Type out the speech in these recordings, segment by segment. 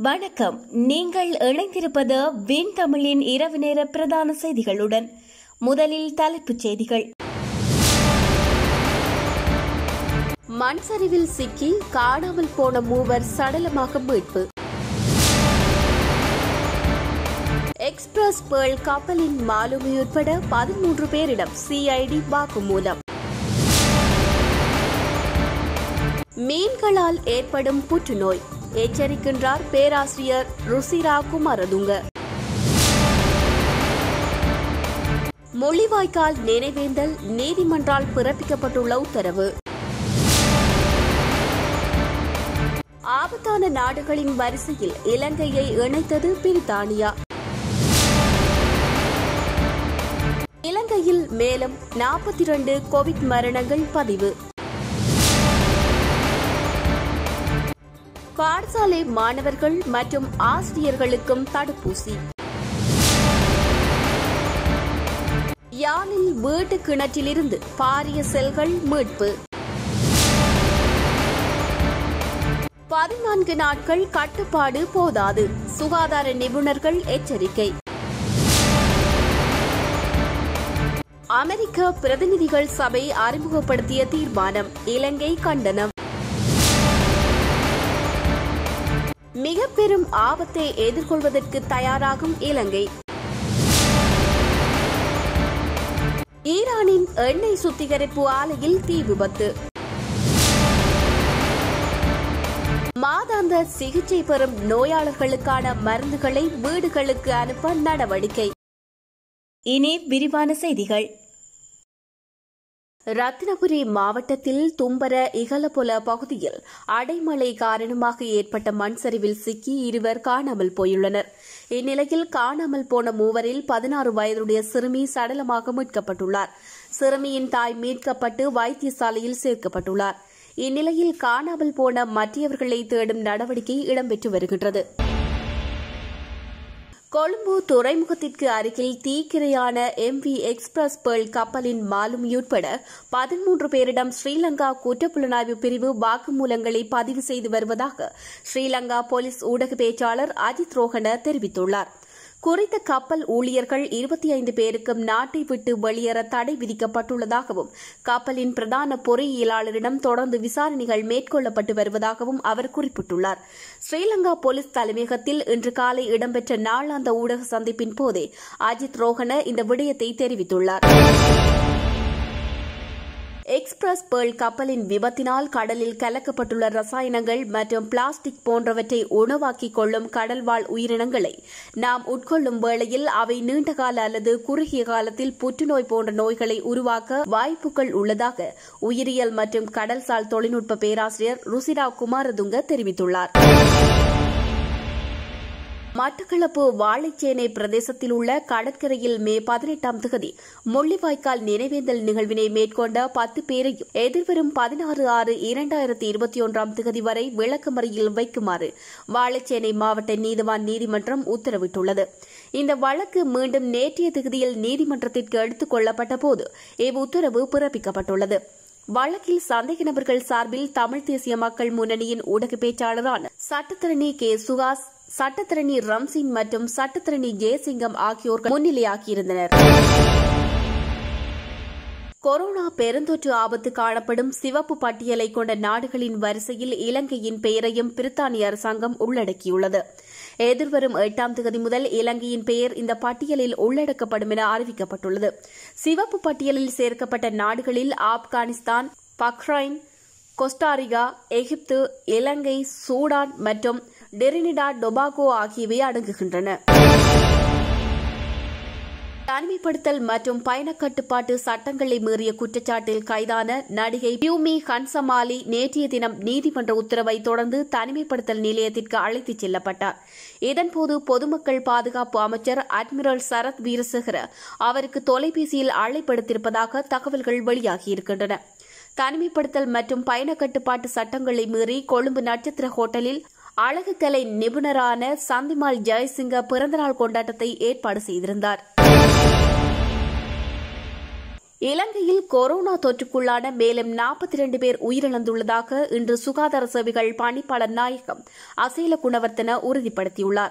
வணக்கம் நீங்கள் இணைந்திருப்பது வின் தமிழின் இரவு நேர பிரதான செய்திகளுடன் முதலில் தலைப்புச் செய்திகள் மண் சரிவில் சிக்கி காணாமல் போன மூவர் சடலமாக மீட்பு எக்ஸ்பிரஸ் பேர்ல் கப்பலின் மாலுமி உட்பட பதிமூன்று பேரிடம் சிஐடி வாக்குமூலம் மீன்களால் ஏற்படும் புற்றுநோய் எச்சரிக்கின்றார் பேராசிரியர் ருசிரா குமாரதுங்க முள்ளிவாய்க்கால் நினைவேந்தல் நீதிமன்றால் பிறப்பிக்கப்பட்டுள்ள உத்தரவு ஆபத்தான நாடுகளின் வரிசையில் இலங்கையை இணைத்தது பிரித்தானியா இலங்கையில் மேலும் நாற்பத்தி இரண்டு கோவிட் மரணங்கள் பதிவு பாடசாலை மாணவர்கள் மற்றும் ஆசிரியர்களுக்கும் தடுப்பூசி யாழில் வீட்டு கிணற்றிலிருந்து பாரிய செல்கள் மீட்பு பதினான்கு நாட்கள் கட்டுப்பாடு போதாது சுகாதார நிபுணர்கள் எச்சரிக்கை அமெரிக்க பிரதிநிதிகள் சபை அறிமுகப்படுத்திய தீர்மானம் இலங்கை கண்டனம் மிக பெரும் ஆபத்தை எதிர்கொள்வதற்கு தயாராகும் இலங்கை ஈரானின் எண்ணெய் சுத்திகரிப்பு ஆலையில் தீ விபத்து மாதாந்த சிகிச்சை பெறும் நோயாளர்களுக்கான மருந்துகளை வீடுகளுக்கு அனுப்ப நடவடிக்கை இனி விரிவான செய்திகள் ரத்தினபுரி மாவட்டத்தில் தும்பர இகலபொல பகுதியில் அடைமழை காரணமாக ஏற்பட்ட மண் சரிவில் சிக்கி இருவர் காணாமல் போயுள்ளனர் இந்நிலையில் காணாமல் போன மூவரில் பதினாறு வயதுடைய சிறுமி சடலமாக மீட்கப்பட்டுள்ளார் சிறுமியின் தாய் மீட்கப்பட்டு வைத்தியசாலையில் சேர்க்கப்பட்டுள்ளார் இந்நிலையில் காணாமல் போன மற்றவர்களை தேடும் நடவடிக்கை இடம்பெற்று வருகின்றது கொழும்பு துறைமுகத்திற்கு அருகில் தீக்கிரையான எம் வி எக்ஸ்பிரஸ் பேர்ல் கப்பலின் மாலுமி உட்பட பதிமூன்று பேரிடம் ஸ்ரீலங்கா குற்றப்புலனாய்வு பிரிவு வாக்குமூலங்களை பதிவு செய்து வருவதாக ஸ்ரீலங்கா போலீஸ் ஊடக பேச்சாளர் அஜித் ரோஹன தெரிவித்துள்ளார் குறித்த கப்பல் ஊழியர்கள் இருபத்தி ஐந்து பேருக்கும் நாட்டை விட்டு வெளியேற தடை விதிக்கப்பட்டுள்ளதாகவும் கப்பலின் பிரதான பொறியியலாளரிடம் தொடர்ந்து விசாரணைகள் மேற்கொள்ளப்பட்டு வருவதாகவும் அவர் குறிப்பிட்டுள்ளார் ஸ்ரீலங்கா போலீஸ் தலைமையகத்தில் இன்று காலை இடம்பெற்ற நாளாந்த ஊடக சந்திப்பின் போதே அஜித் ரோஹன இந்த விடயத்தை தெரிவித்துள்ளார் எக்ஸ்பிரஸ் பேர்ல் கப்பலின் விபத்தினால் கடலில் கலக்கப்பட்டுள்ள ரசாயனங்கள் மற்றும் பிளாஸ்டிக் போன்றவற்றை உணவாக்கிக் கொள்ளும் கடல்வாழ் உயிரினங்களை நாம் உட்கொள்ளும் வேளையில் அவை நீண்டகால அல்லது குறுகிய காலத்தில் புற்றுநோய் போன்ற நோய்களை உருவாக்க வாய்ப்புகள் உள்ளதாக உயிரியல் மற்றும் கடல்சார் தொழில்நுட்ப பேராசிரியர் ருசிரா குமாரதுங்க தெரிவித்துள்ளார் மட்டக்களப்பு வாழைச்சேனை பிரதேசத்தில் உள்ள கடற்கரையில் மே பதினெட்டாம் தேதி முள்ளிவாய்க்கால் நினைவேந்தல் நிகழ்வினை மேற்கொண்ட பத்து பேரையும் எதிர்வரும் பதினாறு ஆறு இரண்டாயிரத்தி இருபத்தி ஒன்றாம் தேதி வரை விளக்கமறியில் வைக்குமாறு வாழைச்சேனை மாவட்ட நீதிவான் நீதிமன்றம் உத்தரவிட்டுள்ளது இந்த வழக்கு மீண்டும் நேற்றைய தேதியில் நீதிமன்றத்திற்கு எடுத்துக் கொள்ளப்பட்ட போது இவ்வுத்தரவு பிறப்பிக்கப்பட்டுள்ளது வழக்கில் சந்தேக நபர்கள் சார்பில் தமிழ் தேசிய மக்கள் முன்னணியின் ஊடக பேச்சாளரான சட்டத்தரணி கே சுகாஸ் சட்டத்தரணி ரம்சிங் மற்றும் சட்டத்தரணி ஜெயசிங்கம் ஆகியோர் முன்னிலையாகியிருந்தனர் கொரோனா பெருந்தொற்று ஆபத்து காணப்படும் சிவப்பு பட்டியலை கொண்ட நாடுகளின் வரிசையில் இலங்கையின் பெயரையும் பிரித்தானிய அரசாங்கம் உள்ளடக்கியுள்ளது எதிர்வரும் எட்டாம் தேதி முதல் இலங்கையின் பெயர் இந்த பட்டியலில் உள்ளடக்கப்படும் என அறிவிக்கப்பட்டுள்ளது சிவப்பு பட்டியலில் சேர்க்கப்பட்ட நாடுகளில் ஆப்கானிஸ்தான் பக்ரைன் கொஸ்டாரிகா எகிப்து இலங்கை சூடான் மற்றும் டெரினிடா டொபாகோ ஆகியவை அடங்குகின்றன தனிமைப்படுத்தல் மற்றும் பயண கட்டுப்பாட்டு சட்டங்களை மீறிய குற்றச்சாட்டில் கைதான நடிகை பியூமி ஹன்சமாலி நேற்றைய தினம் நீதிமன்ற உத்தரவை தொடர்ந்து தனிமைப்படுத்தல் நிலையத்திற்கு அழைத்துச் செல்லப்பட்டார் இதன்போது பொதுமக்கள் பாதுகாப்பு அமைச்சர் அட்மிரல் சரத் வீரசேகர அவருக்கு தொலைபேசியில் அழைப்படுத்தியிருப்பதாக தகவல்கள் வெளியாகியிருக்கின்றன தனிமைப்படுத்தல் மற்றும் பயண கட்டுப்பாட்டு சட்டங்களை மீறி கொழும்பு நட்சத்திர ஹோட்டலில் அழகு கலை நிபுணரான சந்திமால் ஜெயசிங்க பிறந்தநாள் கொண்டாட்டத்தை ஏற்பாடு செய்திருந்தார் இலங்கையில் கொரோனா தொற்றுக்குள்ளான மேலும் நாற்பத்தி இரண்டு பேர் உயிரிழந்துள்ளதாக இன்று சுகாதார சேவைகள் பணிப்பாளர் நாயகம் அசேல குணவர்த்தன உறுதிப்படுத்தியுள்ளார்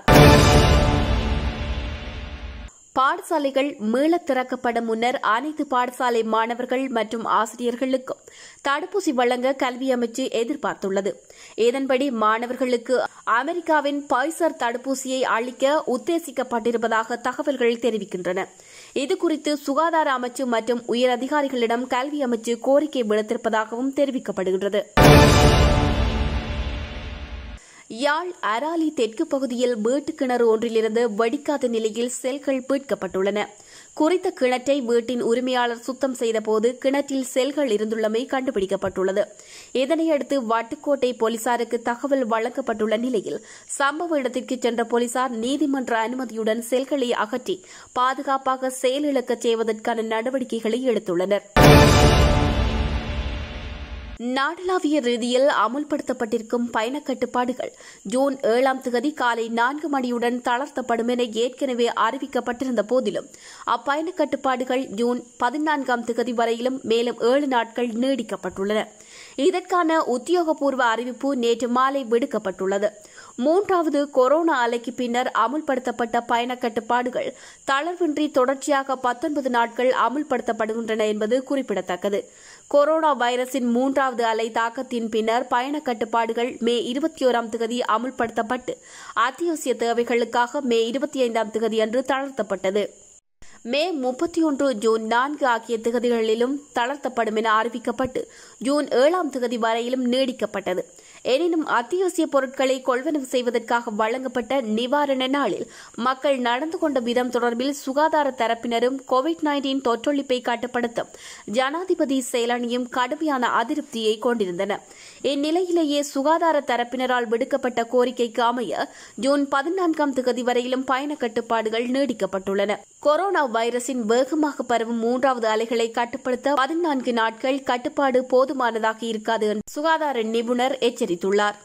பாடசாலைகள் மீளத் திறக்கப்பட முன்னர் அனைத்து பாடசாலை மாணவர்கள் மற்றும் ஆசிரியர்களுக்கும் தடுப்பூசி வழங்க கல்வி அமைச்சு எதிர்பார்த்துள்ளது இதன்படி மாணவர்களுக்கு அமெரிக்காவின் பைசர் தடுப்பூசியை அளிக்க உத்தேசிக்கப்பட்டிருப்பதாக தகவல்கள் தெரிவிக்கின்றன இதுகுறித்து சுகாதார அமைச்சு மற்றும் உயர் அதிகாரிகளிடம் கல்வி அமைச்சு கோரிக்கை விடுத்திருப்பதாகவும் தெரிவிக்கப்படுகின்றது யாழ் அராலி தெற்கு பகுதியில் வீட்டு கிணறு ஒன்றிலிருந்து வெடிக்காத நிலையில் செல்கள் மீட்கப்பட்டுள்ளன குறித்த கிணற்றை வீட்டின் உரிமையாளர் சுத்தம் செய்தபோது கிணற்றில் செல்கள் இருந்துள்ளமை கண்டுபிடிக்கப்பட்டுள்ளது இதனையடுத்து வட்டுக்கோட்டை போலீசாருக்கு தகவல் வழங்கப்பட்டுள்ள நிலையில் சம்பவ இடத்திற்கு சென்ற போலீசார் நீதிமன்ற அனுமதியுடன் செல்களை அகற்றி பாதுகாப்பாக செயலிழக்கச் செய்வதற்கான நடவடிக்கைகளை எடுத்துள்ளனா் நாடளாவிய ரீதியில் அமுல்படுத்தப்பட்டிருக்கும் பயணக் கட்டுப்பாடுகள் ஜூன் ஏழாம் தேதி காலை நான்கு மணியுடன் தளர்த்தப்படும் என ஏற்கனவே அறிவிக்கப்பட்டிருந்த போதிலும் அப்பயணக் கட்டுப்பாடுகள் ஜூன் பதினான்காம் தேதி வரையிலும் மேலும் ஏழு நாட்கள் நீடிக்கப்பட்டுள்ளன இதற்கான உத்தியோகபூர்வ அறிவிப்பு நேற்று மாலை விடுக்கப்பட்டுள்ளது மூன்றாவது கொரோனா அலைக்கு பின்னர் அமுல்படுத்தப்பட்ட பயண கட்டுப்பாடுகள் தளர்வின்றி தொடர்ச்சியாக பத்தொன்பது நாட்கள் அமுல்படுத்தப்படுகின்றன என்பது குறிப்பிடத்தக்கது கொரோனா வைரஸின் மூன்றாவது அலை தாக்கத்தின் பின்னர் பயண கட்டுப்பாடுகள் மே இருபத்தி ஓராம் தேதி அமுல்படுத்தப்பட்டு அத்தியாவசிய தேவைகளுக்காக மே இருபத்தி ஐந்தாம் தேதி அன்று தளர்த்தப்பட்டது மே முப்பத்தி ஒன்று ஜூன் நான்கு ஆகிய திகதிகளிலும் தளர்த்தப்படும் என அறிவிக்கப்பட்டு ஜூன் ஏழாம் திகதி வரையிலும் நீடிக்கப்பட்டது எனினும் அத்தியாவசிய பொருட்களை கொள்வனவு செய்வதற்காக வழங்கப்பட்ட நிவாரண நாளில் மக்கள் நடந்து கொண்ட விதம் தொடர்பில் சுகாதார தரப்பினரும் கோவிட் நைன்டீன் தொற்றொழிப்பை கட்டுப்படுத்தும் ஜனாதிபதி செயலணியும் கடுமையான அதிருப்தியை கொண்டிருந்தன இந்நிலையிலேயே சுகாதார தரப்பினரால் விடுக்கப்பட்ட கோரிக்கைக்கு அமைய ஜூன் பதினான்காம் தேதி வரையிலும் பயண கட்டுப்பாடுகள் நீடிக்கப்பட்டுள்ளன கொரோனா வைரஸின் வேகமாக பரவும் மூன்றாவது அலைகளை கட்டுப்படுத்த பதினான்கு நாட்கள் கட்டுப்பாடு போதுமானதாக இருக்காது என்று சுகாதார நிபுணர் எச்சரித்துள்ளார்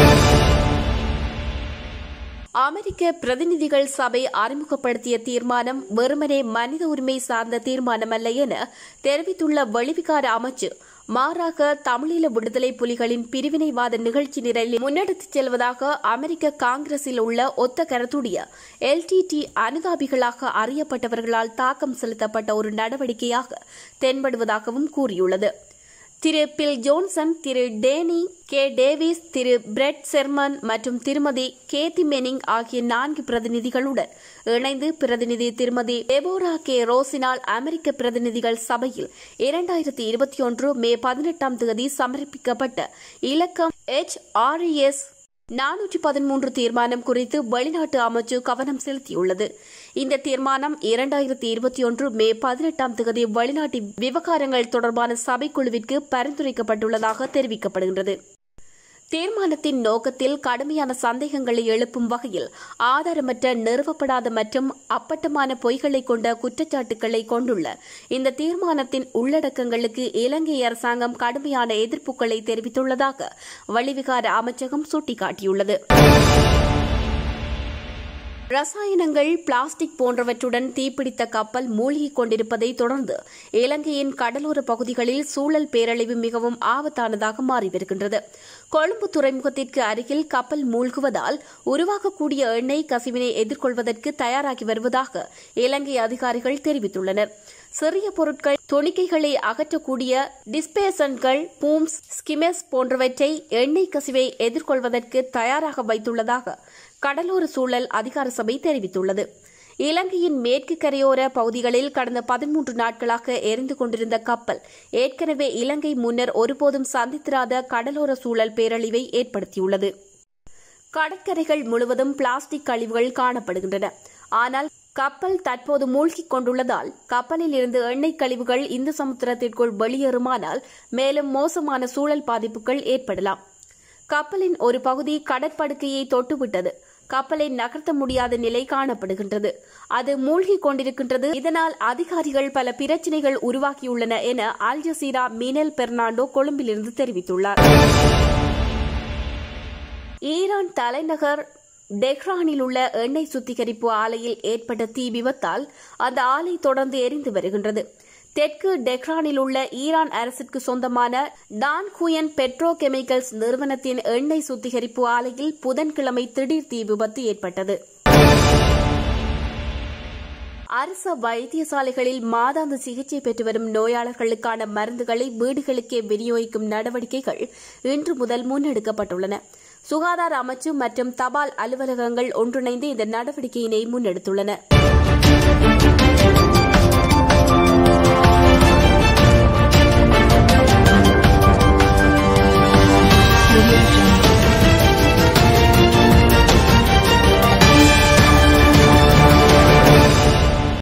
அமெரிக்க பிரதிநிதிகள் சபை அறிமுகப்படுத்திய தீர்மானம் வெறுமனே மனித உரிமை சார்ந்த தீர்மானமல்ல என தெரிவித்துள்ள வெளிவிகார அமைச்சு மாறாக தமிழீழ விடுதலை புலிகளின் பிரிவினைவாத நிகழ்ச்சி நிரலில் முன்னெடுத்துச் செல்வதாக அமெரிக்க காங்கிரஸில் உள்ள ஒத்த கருத்துடைய எல்டிடி அனுதாபிகளாக அறியப்பட்டவர்களால் தாக்கம் செலுத்தப்பட்ட ஒரு நடவடிக்கையாக தென்படுவதாகவும் கூறியுள்ளது Thiru Bill Johnson Thiru Danny K Davis Thiru Fred Sherman மற்றும் திருமதி கேத்தி மெனிங் ஆகிய நான்கு பிரதிநிதிகளுடன் இணைந்து பிரதிநிதி திருமதி டெபோரா கே ரோசினால் அமெரிக்க பிரதிநிதிகள் சபையில் இரண்டாயிரத்தி இருபத்தி ஒன்று மே பதினெட்டாம் தேதி சமர்ப்பிக்கப்பட்ட இலக்கம் எச் ஆர்இஎஸ் நானூற்றி பதிமூன்று தீர்மானம் குறித்து வெளிநாட்டு அமைச்சு கவனம் செலுத்தியுள்ளது இந்த தீர்மானம் இரண்டாயிரத்தி இருபத்தி ஒன்று மே பதினெட்டாம் தேதி வெளிநாட்டு விவகாரங்கள் தொடர்பான சபைக்குழுவிற்கு பரிந்துரைக்கப்பட்டுள்ளதாக தெரிவிக்கப்படுகின்றது தீர்மானத்தின் நோக்கத்தில் கடுமையான சந்தேகங்களை எழுப்பும் வகையில் ஆதாரமற்ற நிறுவப்படாத மற்றும் அப்பட்டமான பொய்களை கொண்ட குற்றச்சாட்டுகளை கொண்டுள்ள இந்த தீர்மானத்தின் உள்ளடக்கங்களுக்கு இலங்கை அரசாங்கம் கடுமையான எதிர்ப்புகளை தெரிவித்துள்ளதாக வெளிவிகார அமைச்சகம் சுட்டிக்காட்டியுள்ளது ரசாயனங்கள் பிளாஸ்டிக் போன்றவற்றுடன் தீப்பிடித்த கப்பல் மூழ்கிக் கொண்டிருப்பதை தொடர்ந்து இலங்கையின் கடலோர பகுதிகளில் சூழல் பேரழிவு மிகவும் ஆபத்தானதாக மாறி வருகின்றது கொழும்பு துறைமுகத்திற்கு அருகில் கப்பல் மூழ்குவதால் உருவாகக்கூடிய எண்ணெய் கசிவினை எதிர்கொள்வதற்கு தயாராகி வருவதாக இலங்கை அதிகாரிகள் தெரிவித்துள்ளனர் சிறிய பொருட்கள் துணிக்கைகளை அகற்றக்கூடிய டிஸ்பேசன்கள் பூம்ஸ் ஸ்கிமெஸ் போன்றவற்றை எண்ணெய் கசிவை எதிர்கொள்வதற்கு தயாராக வைத்துள்ளதாக கடலோர சூழல் அதிகார சபை தெரிவித்துள்ளது இலங்கையின் மேற்கு கரையோர பகுதிகளில் கடந்த பதிமூன்று நாட்களாக எரிந்து கொண்டிருந்த கப்பல் ஏற்கனவே இலங்கை முன்னர் ஒருபோதும் சந்தித்திராத கடலோர சூழல் பேரழிவை ஏற்படுத்தியுள்ளது கடற்கரைகள் முழுவதும் பிளாஸ்டிக் கழிவுகள் காணப்படுகின்றன ஆனால் கப்பல் தற்போது மூழ்கிக் கொண்டுள்ளதால் கப்பலில் இருந்து எண்ணெய் கழிவுகள் இந்து சமுத்திரத்திற்குள் வெளியேறுமானால் மேலும் மோசமான சூழல் பாதிப்புகள் ஏற்படலாம் கப்பலின் ஒரு பகுதி கடற்படுக்கையை தொட்டுவிட்டது கப்பலை நகர்த்த முடியாத நிலை காணப்படுகின்றது அது மூழ்கிக் கொண்டிருக்கின்றது இதனால் அதிகாரிகள் பல பிரச்சினைகள் உருவாக்கியுள்ளன என அல் ஜசீரா மினல் பெர்னாண்டோ கொழும்பிலிருந்து தெரிவித்துள்ளார் ஈரான் தலைநகர் டெஹ்ரானில் உள்ள எண்ணெய் சுத்திகரிப்பு ஆலையில் ஏற்பட்ட தீ விபத்தால் அந்த ஆலை தொடர்ந்து எரிந்து வருகின்றது தெற்கு டெஹ்ரானில் உள்ள ஈரான் அரசிற்கு சொந்தமான டான் குயன் பெட்ரோ கெமிக்கல்ஸ் நிறுவனத்தின் எண்ணெய் சுத்திகரிப்பு ஆலையில் புதன்கிழமை திடீர் தீ விபத்து ஏற்பட்டது அரசு வைத்தியசாலைகளில் மாதாந்த சிகிச்சை பெற்று வரும் நோயாளர்களுக்கான மருந்துகளை வீடுகளுக்கே விநியோகிக்கும் நடவடிக்கைகள் இன்று முதல் முன்னெடுக்கப்பட்டுள்ளன சுகாதார அமைச்சு மற்றும் தபால் அலுவலகங்கள் ஒன்றிணைந்து இந்த நடவடிக்கையினை முன்னெடுத்துள்ளன